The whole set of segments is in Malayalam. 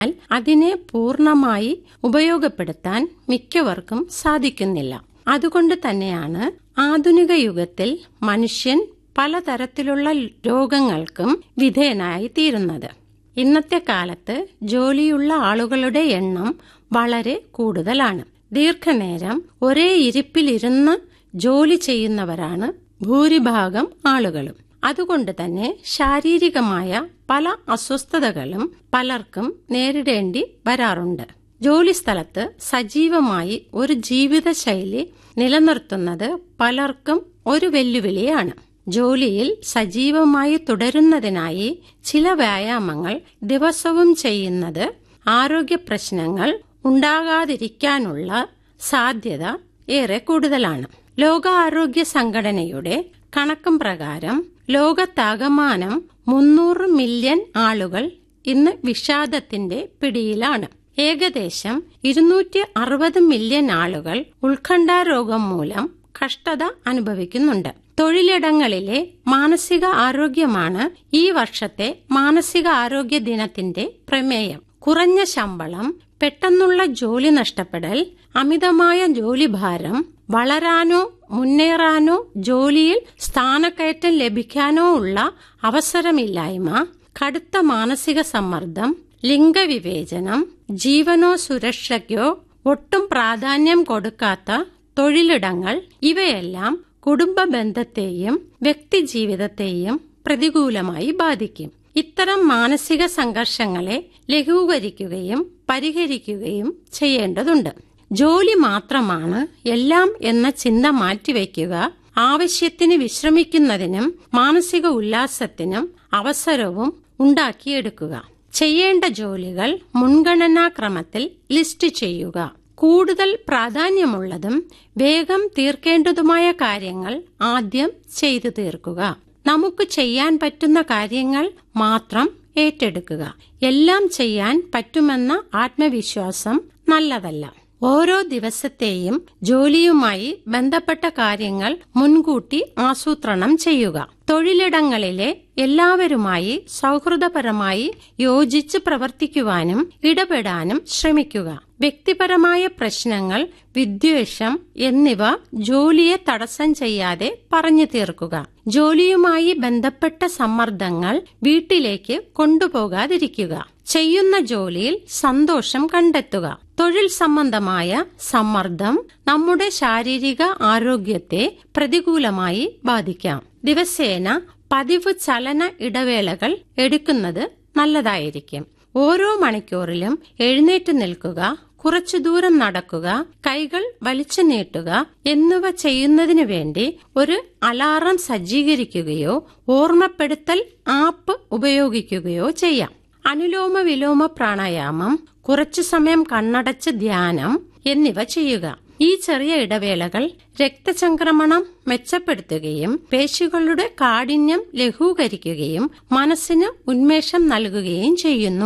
എന്നാൽ അതിനെ പൂർണ്ണമായി ഉപയോഗപ്പെടുത്താൻ മിക്കവർക്കും സാധിക്കുന്നില്ല അതുകൊണ്ട് തന്നെയാണ് ആധുനിക യുഗത്തിൽ മനുഷ്യൻ പലതരത്തിലുള്ള രോഗങ്ങൾക്കും വിധേയനായി തീരുന്നത് ഇന്നത്തെ കാലത്ത് ജോലിയുള്ള ആളുകളുടെ എണ്ണം വളരെ കൂടുതലാണ് ദീർഘനേരം ഒരേ ഇരിപ്പിലിരുന്ന് ജോലി ചെയ്യുന്നവരാണ് ഭൂരിഭാഗം ആളുകളും അതുകൊണ്ട് തന്നെ ശാരീരികമായ പല അസ്വസ്ഥതകളും പലർക്കും നേരിടേണ്ടി വരാറുണ്ട് ജോലിസ്ഥലത്ത് സജീവമായി ഒരു ജീവിതശൈലി നിലനിർത്തുന്നത് പലർക്കും ഒരു വെല്ലുവിളിയാണ് ജോലിയിൽ സജീവമായി തുടരുന്നതിനായി ചില വ്യായാമങ്ങൾ ദിവസവും ചെയ്യുന്നത് ആരോഗ്യ പ്രശ്നങ്ങൾ ഉണ്ടാകാതിരിക്കാനുള്ള സാധ്യത ഏറെ കൂടുതലാണ് ലോകാരോഗ്യ സംഘടനയുടെ കണക്കും പ്രകാരം ലോകത്താകമാനം മുന്നൂറ് മില്യൺ ആളുകൾ ഇന്ന് വിഷാദത്തിന്റെ പിടിയിലാണ് ഏകദേശം ഇരുന്നൂറ്റി അറുപത് മില്യൺ ആളുകൾ ഉത്കണ്ഠാരോഗം മൂലം കഷ്ടത അനുഭവിക്കുന്നുണ്ട് തൊഴിലിടങ്ങളിലെ മാനസിക ആരോഗ്യമാണ് ഈ വർഷത്തെ മാനസിക ആരോഗ്യ ദിനത്തിന്റെ പ്രമേയം കുറഞ്ഞ ശമ്പളം പെട്ടെന്നുള്ള ജോലി നഷ്ടപ്പെടൽ അമിതമായ ജോലിഭാരം വളരാനോ മുന്നേറാനോ ജോലിയിൽ സ്ഥാനക്കയറ്റം ലഭിക്കാനോ ഉള്ള അവസരമില്ലായ്മ കടുത്ത മാനസിക സമ്മർദ്ദം ലിംഗവിവേചനം ജീവനോ സുരക്ഷയ്ക്കോ ഒട്ടും പ്രാധാന്യം കൊടുക്കാത്ത തൊഴിലിടങ്ങൾ ഇവയെല്ലാം കുടുംബ ബന്ധത്തെയും വ്യക്തിജീവിതത്തെയും പ്രതികൂലമായി ബാധിക്കും ഇത്തരം മാനസിക സംഘർഷങ്ങളെ ലഘൂകരിക്കുകയും പരിഹരിക്കുകയും ചെയ്യേണ്ടതുണ്ട് ജോലി മാത്രമാണ് എല്ലാം എന്ന ചിന്ത മാറ്റിവെക്കുക ആവശ്യത്തിന് വിശ്രമിക്കുന്നതിനും മാനസിക ഉല്ലാസത്തിനും അവസരവും ഉണ്ടാക്കിയെടുക്കുക ചെയ്യേണ്ട ജോലികൾ മുൻഗണനാക്രമത്തിൽ ലിസ്റ്റ് ചെയ്യുക കൂടുതൽ പ്രാധാന്യമുള്ളതും വേഗം തീർക്കേണ്ടതുമായ കാര്യങ്ങൾ ആദ്യം ചെയ്തു തീർക്കുക നമുക്ക് ചെയ്യാൻ പറ്റുന്ന കാര്യങ്ങൾ മാത്രം ഏറ്റെടുക്കുക എല്ലാം ചെയ്യാൻ പറ്റുമെന്ന ആത്മവിശ്വാസം നല്ലതല്ല ഓരോ ദിവസത്തെയും ജോലിയുമായി ബന്ധപ്പെട്ട കാര്യങ്ങൾ മുൻകൂട്ടി ആസൂത്രണം ചെയ്യുക തൊഴിലിടങ്ങളിലെ എല്ലാവരുമായി സൗഹൃദപരമായി യോജിച്ച് പ്രവർത്തിക്കുവാനും ഇടപെടാനും ശ്രമിക്കുക വ്യക്തിപരമായ പ്രശ്നങ്ങൾ വിദ്വേഷം എന്നിവ ജോലിയെ തടസ്സം ചെയ്യാതെ പറഞ്ഞു തീർക്കുക ജോലിയുമായി ബന്ധപ്പെട്ട സമ്മർദ്ദങ്ങൾ വീട്ടിലേക്ക് കൊണ്ടുപോകാതിരിക്കുക ചെയ്യുന്ന ജോലിയിൽ സന്തോഷം കണ്ടെത്തുക തൊഴിൽ സംബന്ധമായ സമ്മർദ്ദം നമ്മുടെ ശാരീരിക ആരോഗ്യത്തെ പ്രതികൂലമായി ബാധിക്കാം ദിവസേന പതിവ് ചലന ഇടവേളകൾ എടുക്കുന്നത് നല്ലതായിരിക്കും ഓരോ മണിക്കൂറിലും എഴുന്നേറ്റ് നിൽക്കുക കുറച്ചു ദൂരം നടക്കുക കൈകൾ വലിച്ചു നീട്ടുക എന്നിവ ചെയ്യുന്നതിനു വേണ്ടി ഒരു അലാറം സജ്ജീകരിക്കുകയോ ഓർമ്മപ്പെടുത്തൽ ആപ്പ് ഉപയോഗിക്കുകയോ ചെയ്യാം അനുലോമ വിലോമ പ്രാണായാമം കുറച്ചു സമയം കണ്ണടച്ച് ധ്യാനം എന്നിവ ചെയ്യുക ഈ ചെറിയ ഇടവേളകൾ രക്തചംക്രമണം മെച്ചപ്പെടുത്തുകയും പേശികളുടെ കാഠിന്യം ലഘൂകരിക്കുകയും മനസ്സിന് ഉന്മേഷം നൽകുകയും ചെയ്യുന്നു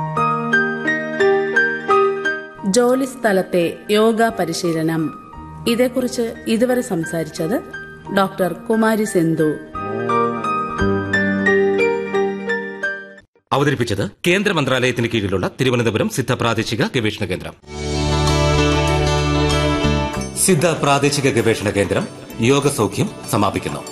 ജോലിസ്ഥലത്തെ യോഗ പരിശീലനം ഇതേക്കുറിച്ച് ഇതുവരെ സംസാരിച്ചത് ഡോക്ടർ കുമാരി സെന്തു അവതരിപ്പിച്ചത് കേന്ദ്ര മന്ത്രാലയത്തിന് കീഴിലുള്ള തിരുവനന്തപുരം സിദ്ധ പ്രാദേശിക ഗവേഷണ കേന്ദ്രം സിദ്ധ പ്രാദേശിക ഗവേഷണ കേന്ദ്രം യോഗസൗഖ്യം സമാപിക്കുന്നു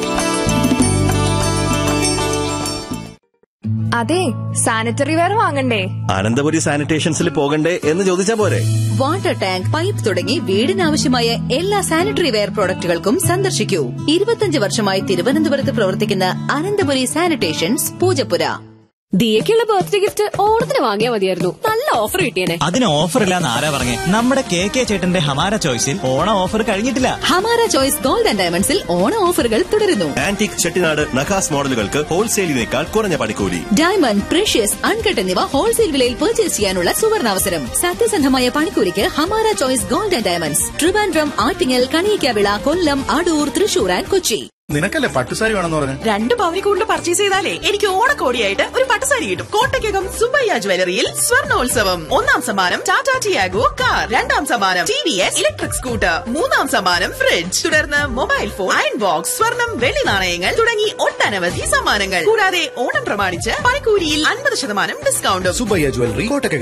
അതെ സാനിറ്ററി വെയർ വാങ്ങണ്ടേ അനന്തപുരി സാനിറ്റേഷൻസിൽ പോകണ്ടേ എന്ന് ചോദിച്ചാ പോരെ വാട്ടർ ടാങ്ക് പൈപ്പ് തുടങ്ങി വീടിനാവശ്യമായ എല്ലാ സാനിറ്ററി വെയർ പ്രോഡക്റ്റുകൾക്കും സന്ദർശിക്കൂ ഇരുപത്തിയഞ്ച് വർഷമായി തിരുവനന്തപുരത്ത് പ്രവർത്തിക്കുന്ന അനന്തപുരി സാനിറ്റേഷൻസ് പൂജപ്പുര ദിയക്കുള്ള ബർത്ത്ഡേ ഗിഫ്റ്റ് ഓണത്തിന് വാങ്ങിയാൽ മതിയായിരുന്നു നല്ല ഓഫർ കിട്ടിയേനെ അതിന് ഓഫർ ഇല്ലാന്ന് ആരാ പറഞ്ഞേ നമ്മുടെ കെ കെ ചേട്ടന്റെ ഹമാര ചോയ്സിൽ ഓണ ഓഫർ കഴിഞ്ഞിട്ടില്ല ഹമാര ചോയ്സ് ഗോൾഡ് ആൻഡ് ഡയമണ്ട്സിൽ ഓണ ഓഫറുകൾ തുടരുന്നു ആന്റിക് ചെട്ടിനാട് നഖാസ് മോഡലുകൾക്ക് ഹോൾസെയിലിനേക്കാൾ കുറഞ്ഞ പണിക്കൂലി ഡയമണ്ട് പ്രഷ്യസ് അൺകട്ട് എന്നിവ ഹോൾസെയിൽ വിലയിൽ പർച്ചേസ് ചെയ്യാനുള്ള സുവർണാവസരം സത്യസന്ധമായ പണിക്കൂലിക്ക് Hamara choice gold and diamonds Trivandrum Attingal Kaniyikkavila Kollam Adoor Thrissur and Kochi നിനക്കല്ലേ പട്ടുസാരി വേണമെന്ന് പറഞ്ഞു രണ്ട് പവനി കൂടുതൽ പർച്ചേസ് ചെയ്താലേ എനിക്ക് ഓണക്കോടിയായിട്ട് ഒരു പട്ടുസാരി കിട്ടും കോട്ടയ്ക്കകം സുബയ്യ ജ്വല്ലറിയിൽ സ്വർണോത്സവം ഒന്നാം സമ്മാനം ടാറ്റ ടിയാഗോ കാർ രണ്ടാം സമ്മാനം T V S electric scooter മൂന്നാം സമ്മാനം ഫ്രിഡ്ജ് തുടർന്ന് മൊബൈൽ ഫോൺ അയൺ ബോക്സ് സ്വർണം വെള്ളി നാണയങ്ങൾ തുടങ്ങി ഒട്ടനവധി സമ്മാനങ്ങൾ കൂടാതെ ഓണം പ്രമാണിച്ച് പണിക്കൂലിയിൽ അൻപത് ശതമാനം ഡിസ്കൗണ്ടും സുബയ്യ ജ്വല്ലറി കോട്ടയ്ക്ക്